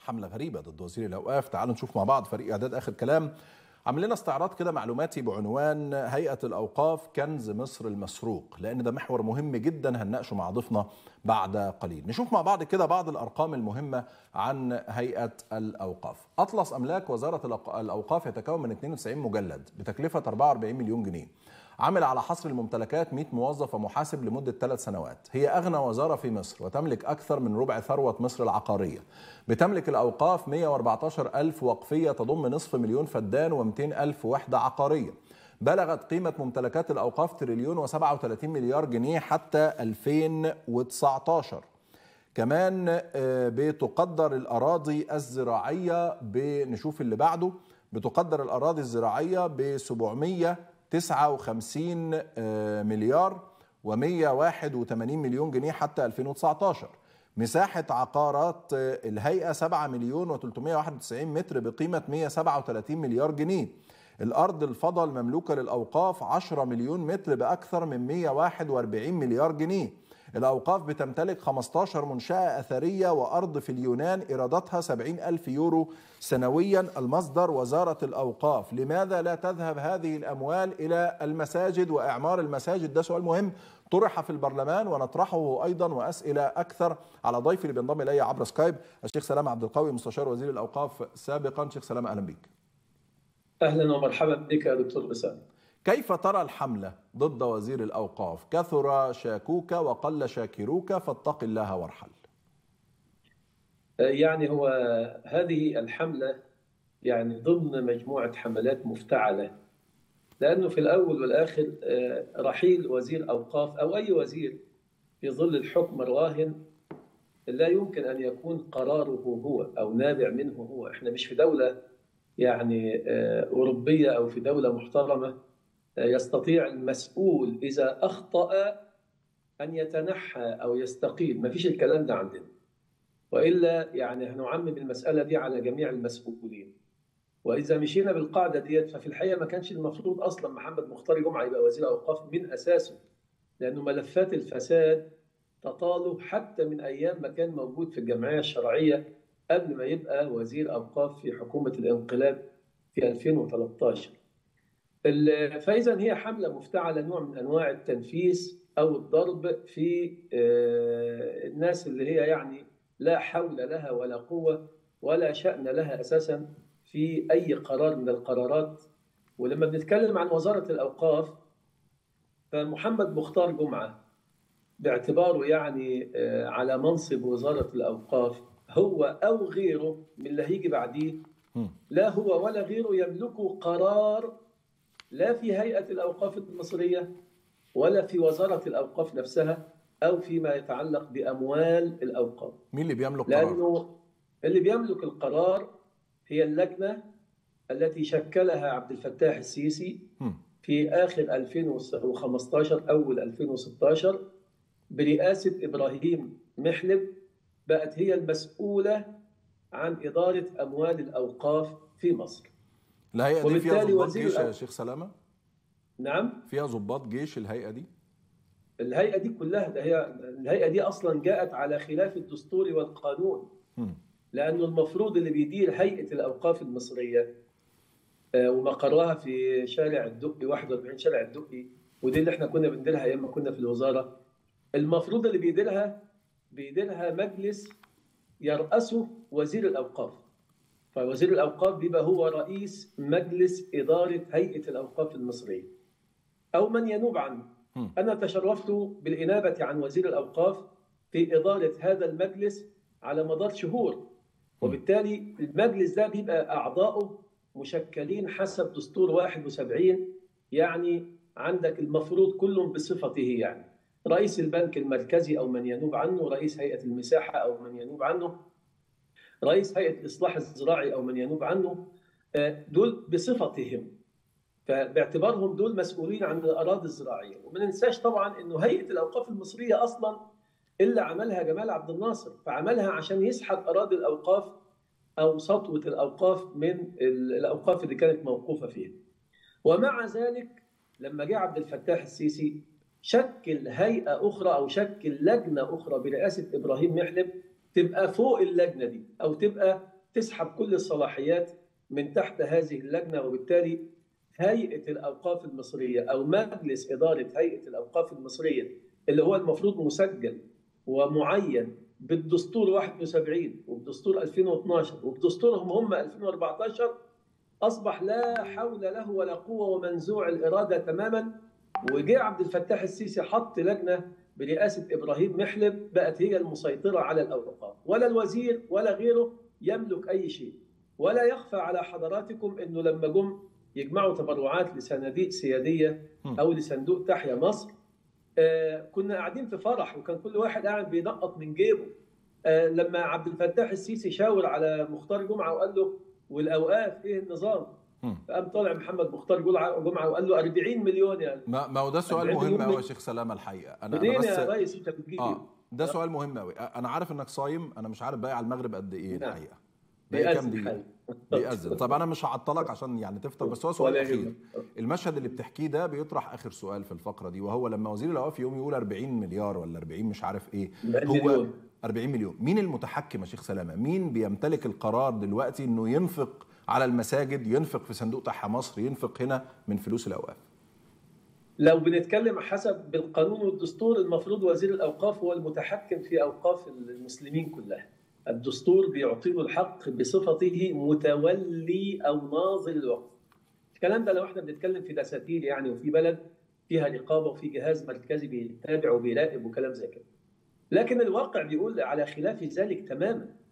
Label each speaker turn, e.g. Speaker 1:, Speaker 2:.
Speaker 1: حملة غريبة ضد وزير الأوقاف تعالوا نشوف مع بعض فريق إعداد آخر كلام عامل لنا استعراض كده معلوماتي بعنوان هيئة الأوقاف كنز مصر المسروق لأن ده محور مهم جدا هنناقشه مع ضيفنا بعد قليل نشوف مع بعض كده بعض الأرقام المهمة عن هيئة الأوقاف أطلس أملاك وزارة الأوقاف يتكون من 92 مجلد بتكلفة 44 مليون جنيه عمل على حصر الممتلكات 100 موظف ومحاسب لمدة ثلاث سنوات هي أغنى وزارة في مصر وتملك أكثر من ربع ثروة مصر العقارية بتملك الأوقاف 114 ألف وقفية تضم نصف مليون فدان و200 ألف وحدة عقارية بلغت قيمة ممتلكات الأوقاف تريليون و37 مليار جنيه حتى 2019 كمان بتقدر الأراضي الزراعية بنشوف اللي بعده بتقدر الأراضي الزراعية ب 700 59 مليار و181 مليون جنيه حتى 2019 مساحة عقارات الهيئة 7 مليون و391 متر بقيمة 137 مليار جنيه الأرض الفضاء المملوكة للأوقاف 10 مليون متر بأكثر من 141 مليار جنيه الأوقاف بتمتلك 15 منشأة أثرية وأرض في اليونان إيراداتها 70 ألف يورو سنويا المصدر وزارة الأوقاف لماذا لا تذهب هذه الأموال إلى المساجد وإعمار المساجد ده سؤال مهم طرح في البرلمان ونطرحه أيضا وأسئلة أكثر على ضيفي اللي بينضم إلي عبر سكايب الشيخ سلام عبد القوي مستشار وزير الأوقاف سابقا شيخ سلام أهلا بك
Speaker 2: أهلا ومرحبا بك يا دكتور بسام
Speaker 1: كيف ترى الحملة ضد وزير الأوقاف كثر شاكوك وقل شاكروك فاتق الله وارحل
Speaker 2: يعني هو هذه الحملة يعني ضمن مجموعة حملات مفتعلة لأنه في الأول والآخر رحيل وزير أوقاف أو أي وزير في ظل الحكم الراهن لا يمكن أن يكون قراره هو أو نابع منه هو إحنا مش في دولة يعني أوروبية أو في دولة محترمة يستطيع المسؤول إذا أخطأ أن يتنحى أو يستقيل ما فيش الكلام ده عندنا وإلا يعني هنعمم المسألة دي على جميع المسؤولين وإذا مشينا بالقاعدة ديت ففي الحقيقة ما كانش المفروض أصلا محمد مختار جمعة يبقى وزير أوقاف من أساسه لأنه ملفات الفساد تطاله حتى من أيام ما كان موجود في الجمعية الشرعية قبل ما يبقى وزير أوقاف في حكومة الانقلاب في 2013 فاذا هي حمله مفتعله نوع من انواع التنفيس او الضرب في الناس اللي هي يعني لا حول لها ولا قوه ولا شان لها اساسا في اي قرار من القرارات ولما بنتكلم عن وزاره الاوقاف فمحمد مختار جمعه باعتباره يعني على منصب وزاره الاوقاف هو او غيره من اللي هيجي بعديه لا هو ولا غيره يملكوا قرار لا في هيئة الأوقاف المصرية ولا في وزارة الأوقاف نفسها أو فيما يتعلق بأموال الأوقاف
Speaker 1: مين اللي بيملك
Speaker 2: لأنه قرار؟ لأنه اللي بيملك القرار هي اللجنة التي شكلها عبد الفتاح السيسي في آخر 2015 أول 2016 برئاسة إبراهيم محلب بقت هي المسؤولة عن إدارة أموال الأوقاف في مصر
Speaker 1: الهيئه دي فيها ضباط جيش يا شيخ سلامه
Speaker 2: نعم
Speaker 1: فيها ضباط جيش الهيئه دي
Speaker 2: الهيئه دي كلها ده هي الهيئه دي اصلا جاءت على خلاف الدستور والقانون م. لانه المفروض اللي بيدير هيئه الاوقاف المصريه ومقرها في شارع الدقي 41 شارع الدقي ودي اللي احنا كنا بنديرها ايام ما كنا في الوزاره المفروض اللي بيديرها بيديرها مجلس يرأسه وزير الاوقاف فوزير الاوقاف بيبقى هو رئيس مجلس اداره هيئه الاوقاف المصريه او من ينوب عنه انا تشرفت بالانابه عن وزير الاوقاف في اداره هذا المجلس على مدار شهور وبالتالي المجلس ده بيبقى اعضائه مشكلين حسب دستور 71 يعني عندك المفروض كلهم بصفته يعني رئيس البنك المركزي او من ينوب عنه رئيس هيئه المساحه او من ينوب عنه رئيس هيئه الاصلاح الزراعي او من ينوب عنه دول بصفتهم فباعتبارهم دول مسؤولين عن الاراضي الزراعيه وما ننساش طبعا انه هيئه الاوقاف المصريه اصلا اللي عملها جمال عبد الناصر فعملها عشان يسحب اراضي الاوقاف او سطوه الاوقاف من الاوقاف اللي كانت موقوفه فيها ومع ذلك لما جاء عبد الفتاح السيسي شكل هيئه اخرى او شكل لجنه اخرى برئاسه ابراهيم محلب تبقى فوق اللجنه دي او تبقى تسحب كل الصلاحيات من تحت هذه اللجنه وبالتالي هيئه الاوقاف المصريه او مجلس اداره هيئه الاوقاف المصريه اللي هو المفروض مسجل ومعين بالدستور 71 وبدستور 2012 وبدستورهم هم 2014 اصبح لا حول له ولا قوه ومنزوع الاراده تماما وجاء عبد الفتاح السيسي حط لجنه برئاسه ابراهيم محلب بقت هي المسيطره على الاوقاف ولا الوزير ولا غيره يملك اي شيء ولا يخفى على حضراتكم انه لما جم يجمعوا تبرعات لصناديق سياديه او لصندوق تحيا مصر آه كنا قاعدين في فرح وكان كل واحد قاعد بينقط من جيبه آه لما عبد الفتاح السيسي شاور على مختار جمعه وقال له والاوقاف ايه النظام؟ فقام طالع محمد مختار جمعه وقال له 40 مليون يعني
Speaker 1: ما ما هو ده سؤال مهم قوي يا شيخ سلامه الحقيقه
Speaker 2: انا منين يا ريس انت بتجيب
Speaker 1: اه ده سؤال مهم قوي انا عارف انك صايم انا مش عارف باقي على المغرب قد ايه الحقيقه
Speaker 2: باقي كام دقيقه
Speaker 1: بيأذن طب انا مش هعطلك عشان يعني تفطر بس هو سؤال اخير المشهد اللي بتحكيه ده بيطرح اخر سؤال في الفقره دي وهو لما وزير الاوقاف يوم يقول 40 مليار ولا 40 مش عارف ايه هو 40 مليون مين المتحكم يا شيخ سلامه مين بيمتلك القرار دلوقتي انه ينفق على المساجد ينفق في صندوق تحيا مصر ينفق هنا من فلوس الاوقاف
Speaker 2: لو بنتكلم حسب بالقانون والدستور المفروض وزير الاوقاف هو المتحكم في اوقاف المسلمين كلها الدستور بيعطيه الحق بصفته متولي او ناظر الوقف الكلام ده لو احنا بنتكلم في دساتير يعني وفي بلد فيها رقابه وفي جهاز مركزي بيتابع وبيراقب وكلام زي كده لكن الواقع بيقول على خلاف ذلك تماما